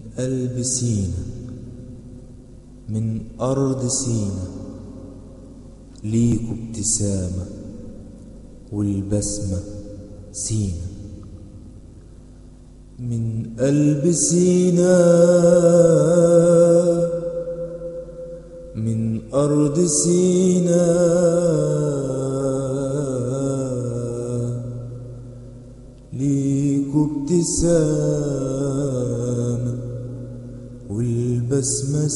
قلب سينا من أرض سينا ليكوا ابتسامة والبسمة سينا من قلب سينا من أرض سينا ليكوا ابتسامة والبسمة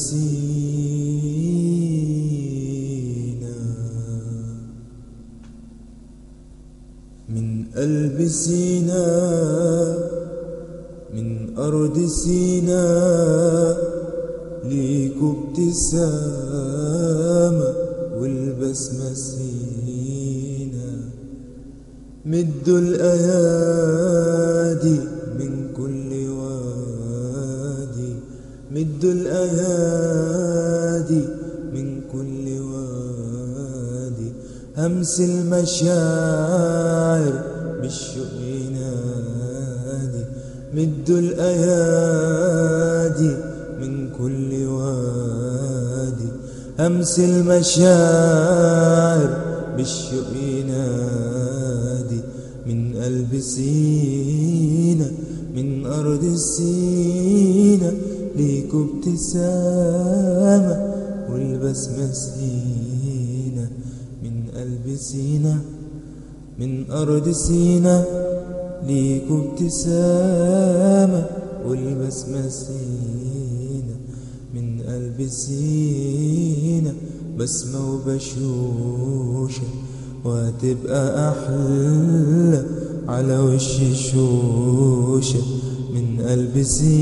سينا من قلب سينا من أرض سينا ليكوا ابتسامة والبسمة سينا مدوا الأيادي من كل وادي مدوا الأيادي من كل وادي همس المشاعر بالشوق ينادي مدوا الأيادي من كل وادي همس المشاعر بالشوق ينادي من قلب سينا من أرض سينا ليكوا ابتسامة والبسمة سينا من قلب سينا من أرض سينا ليكوا ابتسامة والبسمة سينا من قلب سينا بسمة وبشوشة وهتبقى أحلى على وش الشوشة من قلب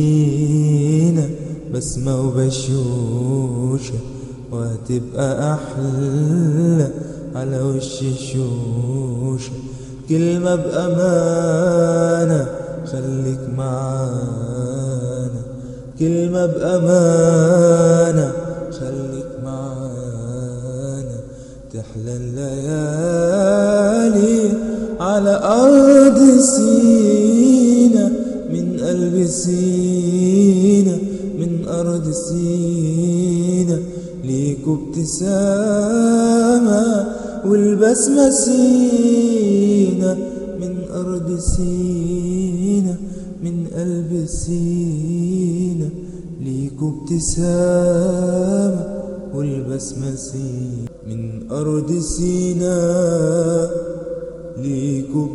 سينا بسمة وبشوشة وهتبقى أحلى على وش الشوشة كلمة بأمانة خليك معانا كلمة بأمانة خليك معانا تحلى الليالي على أرض سينا من قلب سينا من أرض سينا ليكوا ابتسامة والبسمة سينا من أرض سينا من قلب سينا ليكوا ابتسامة والبسمة سينا من أرض سينا ليكوا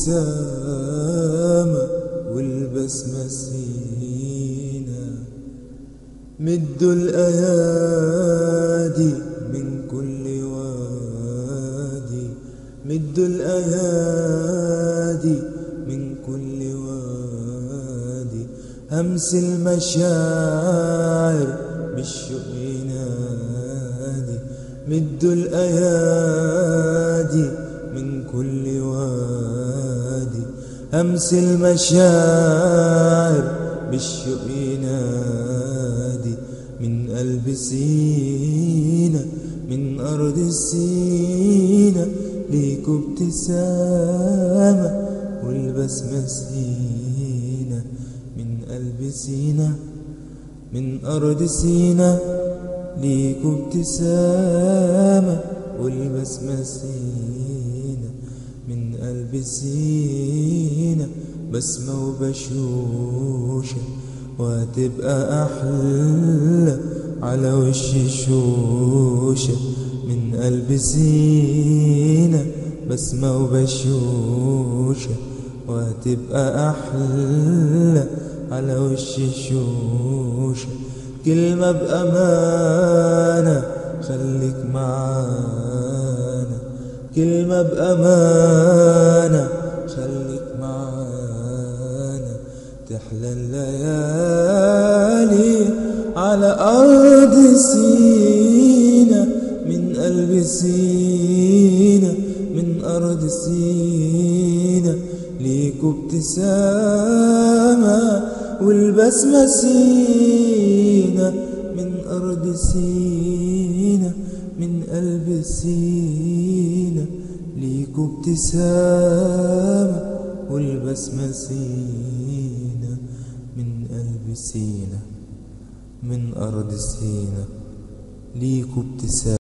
ابتسامة والبسمة سينا مدوا الأيادي من كل وادي مدوا الأيادي من كل وادي همس المشاعر بالشوق ينادي مدوا الأيادي من كل وادي همس المشاعر بالشوق ينادي من قلب سينا من أرض سينا ليكوا ابتسامة والبسمة سينا من قلب سينا من أرض سينا ليكوا ابتسامة والبسمة سينا من قلب سينا بسمة وبشوشة وهتبقى أحلى على وش الشوشة من قلب سينا بسمة وبشوشة وهتبقى أحلى على وش الشوشة كلمة بأمانة خليك معانا كلمة بأمانة خليك معانا تحلى الليالي على أرض سينا من قلب سينا من أرض سينا ليكوا ابتسامة والبسمة سينا من أرض سينا من قلب سينا ليكوا ابتسامة والبسمة سينا من قلب سينا من أرض سينا ليكوا ابتسام